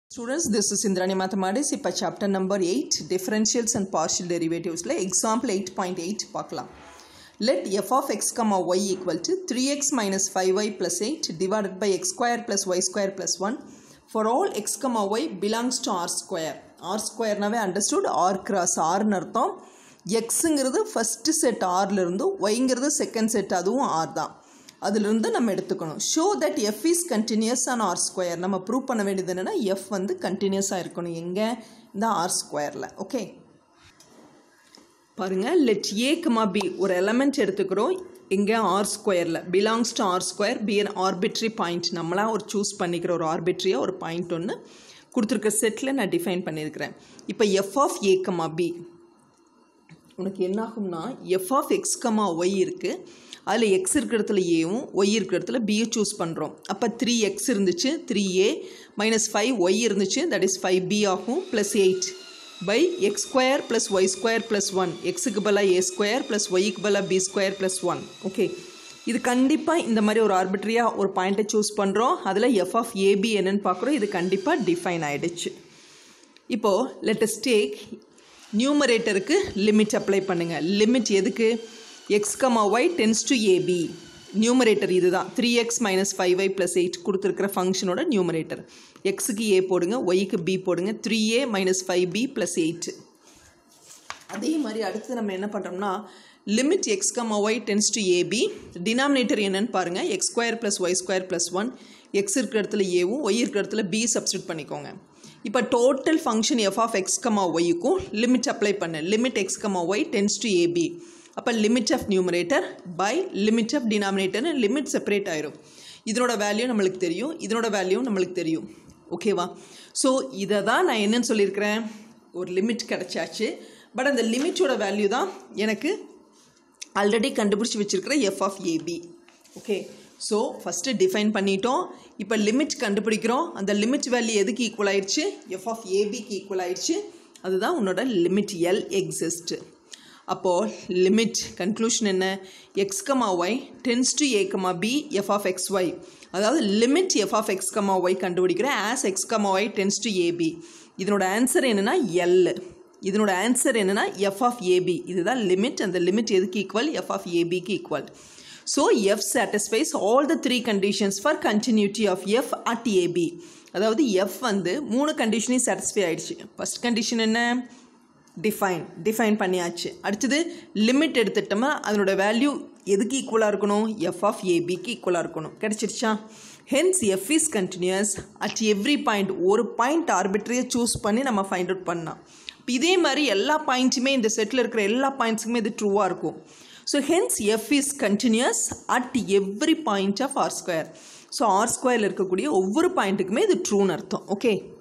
Students, this is Indrani Mathematics. இப்போ chapter number 8 differentials and partial derivatives ல example 8.8 பார்க்கலாம் let f of x comma y equal to 3x minus 5y plus 8 divided by x square plus y square plus 1 for all x comma y belongs to r square r squareனாவே understood r cross r னு அர்த்தம் எக்ஸுங்கிறது first set ஆர்லேருந்து ஒய்ங்கிறது second set அதுவும் R தான் அதிலிருந்து நம்ம எடுத்துக்கணும் show that F is continuous on R square நம்ம ப்ரூவ் பண்ண வேண்டியது என்னென்னா எஃப் வந்து கண்டினியூஸாக இருக்கணும் எங்கே இந்த ஆர் ஸ்கொயரில் ஓகே பாருங்கள் லெட் ஏ கமா பி ஒரு எலமெண்ட் எடுத்துக்கிறோம் இங்கே ஆர் ஸ்கொயரில் belongs to R square B an arbitrary point நம்மளாக ஒரு சூஸ் பண்ணிக்கிற ஒரு ஆர்பிட்ரியாக ஒரு பாயிண்ட் ஒன்று கொடுத்துருக்க செட்டில் நான் டிஃபைன் பண்ணியிருக்கிறேன் இப்போ F of A comma B உனக்கு என்னாகும்னா F of X comma Y இருக்குது அதில் எக்ஸ் இருக்கிற இடத்துல ஏவும் ஒய் இருக்கிற இடத்துல பியை சூஸ் பண்ணுறோம் அப்போ த்ரீ எக்ஸ் இருந்துச்சு three A minus five Y இருந்துச்சு தட் இஸ் ஃபைவ் பி ஆகும் plus eight by X square plus Y square plus one எக்ஸுக்கு பதிலாக ஏ ஸ்கொயர் ப்ளஸ் ஒய்க்கு பதிலாக B square plus one okay இது கண்டிப்பாக இந்த மாதிரி ஒரு ஆர்பிட்ரியாக ஒரு பாயிண்ட்டை சூஸ் பண்ணுறோம் அதில் எஃப் ஆஃப் ஏபி என்னன்னு பார்க்குறோம் இது கண்டிப்பாக டிஃபைன் ஆகிடுச்சு இப்போது லெட்டஸ் டேக் நியூமரேட்டருக்கு லிமிட் அப்ளை பண்ணுங்கள் லிமிட் எதுக்கு X comma Y tends to AB numerator இதுதான் three X minus five Y plus eight கொடுத்துருக்கிற ஃபங்க்ஷனோட நியூமரேட்டர் எக்ஸுக்கு ஏ போடுங்க ஒய்க்கு பி போடுங்க three A minus five B plus eight அதே மாதிரி அடுத்து நம்ம என்ன பண்ணுறோம்னா limit X comma Y tends to AB denominator என்னன்னு பாருங்கள் X square plus Y square plus one X இருக்கிற இடத்துல ஏவும் ஒய் இருக்கிற இடத்துல பி சப்ஸ்டியூட் பண்ணிக்கோங்க இப்போ total function F of X comma ஒய்க்கும் லிமிட் அப்ளை பண்ணு limit X comma Y tends to AB அப்போ limit of numerator by limit of டினாமினேட்டர்னு லிமிட் செப்பரேட் ஆயிரும் இதனோட வேல்யூ நம்மளுக்கு தெரியும் இதனோட வேல்யூ நம்மளுக்கு தெரியும் ஓகேவா ஸோ இதை தான் நான் என்னன்னு சொல்லியிருக்கிறேன் ஒரு லிமிட் கிடச்சாச்சு பட் அந்த லிமிட்டோட வேல்யூ தான் எனக்கு ஆல்ரெடி கண்டுபிடிச்சி வச்சுருக்கிற F of AB okay so first define பண்ணிட்டோம் இப்போ லிமிட் கண்டுபிடிக்கிறோம் அந்த லிமிட் வேல்யூ எதுக்கு ஈக்குவல் ஆயிடுச்சு எஃப் ஆஃப் ஏபிக்கு ஈக்குவல் ஆயிடுச்சு அதுதான் உன்னோட லிமிட் எல் எக்ஸிஸ்ட் அப்போது லிமிட் கன்க்ளூஷன் என்ன X comma Y tends to A comma B F of X Y அதாவது limit F of X comma Y கண்டுபிடிக்கிறேன் as X comma Y tends to AB இதனோட answer என்னென்னா L இதனோட answer என்னென்னா F of a b இதுதான் limit அந்த limit எதுக்கு equal f of ஏபிக்கு equal so f satisfies all the three conditions for continuity of f at a b அதாவது f வந்து மூணு கண்டிஷனையும் சாட்டிஸ்ஃபை ஆயிடுச்சு ஃபஸ்ட் கண்டிஷன் என்ன டிஃபைன் டிஃபைன் பண்ணியாச்சு அடுத்தது லிமிட் எடுத்துட்டோம்னா அதனோட வேல்யூ எதுக்கு ஈக்குவலாக இருக்கணும் எஃப் ஆஃப் ஏபிக்கு ஈக்குவலாக இருக்கணும் கிடச்சிருச்சா hence f is continuous at every point ஒரு பாயிண்ட் ஆர்பிட்ரியை சூஸ் பண்ணி நம்ம ஃபைண்ட் அவுட் பண்ணலாம் இப்போ இதே மாதிரி எல்லா பாயிண்ட்ஸுமே இந்த செட்டில் இருக்கிற எல்லா பாயிண்ட்ஸுக்குமே இது ட்ரூவாக இருக்கும் so hence f is continuous at every point of R square so R ஸ்கொயரில் இருக்கக்கூடிய ஒவ்வொரு பாயிண்ட்டுக்குமே இது ட்ரூன்னு அர்த்தம் ஓகே